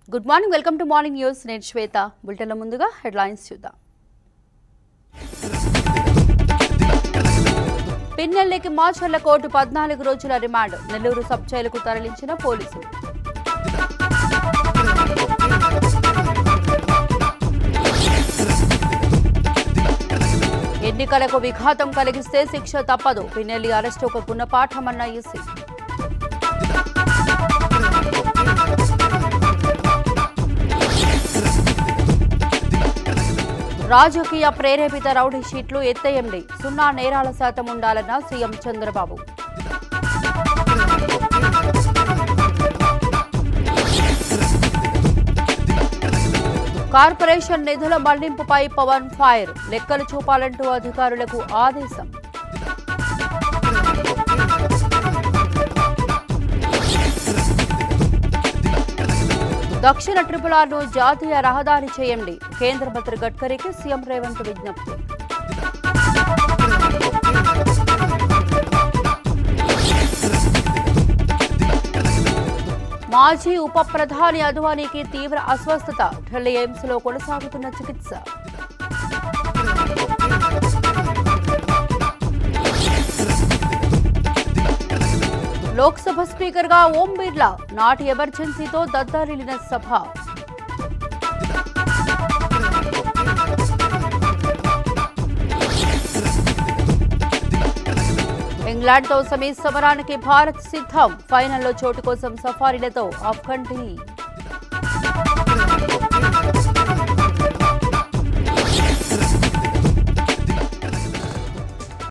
good morning welcome to morning news నేను శ్వేత బులెటిన్ల ముందుగా headlines చూద్దాం పిన్నెల్లికి మాచర్ల కోర్టు పద్నాలుగు రోజుల రిమాండ్ నెల్లూరు సబ్ జైలుకు తరలించిన పోలీసులు ఎన్నికలకు విఘాతం కలిగిస్తే శిక్ష తప్పదు పిన్నెల్లి అరెస్టు ఒక గుణపాఠమన్న ఈసీ రాజకీయ ప్రేరేపిత రౌడీ షీట్లు ఎత్తేయండి సున్నా నేరాల శాతం ఉండాలన్న సీఎం చంద్రబాబు కార్పొరేషన్ నిధుల మళ్లింపుపై పవన్ ఫైర్ లెక్కలు చూపాలంటూ అధికారులకు ఆదేశం దక్షిణ ట్రిపులార్ను జాతీయ రహదారి చేయండి కేంద్ర మంత్రి గడ్కరీకి సీఎం రేవంత్ విజ్ఞప్తి మాజీ ఉప ప్రధాని అద్వానీకి తీవ్ర అస్వస్థత ఢిల్లీ ఎయిమ్స్లో కొనసాగుతున్న చికిత్స లోక్సభ స్పీకర్గా ఓం బిర్లా నాటి ఎమర్జెన్సీతో దద్దరిల్లిన సభ ఇంగ్లాండ్తో సెమీ సమరానికి భారత్ సిద్ధం ఫైనల్లో చోటు కోసం సఫారీలతో ఆఫ్ఘన్ ఢిల్లీ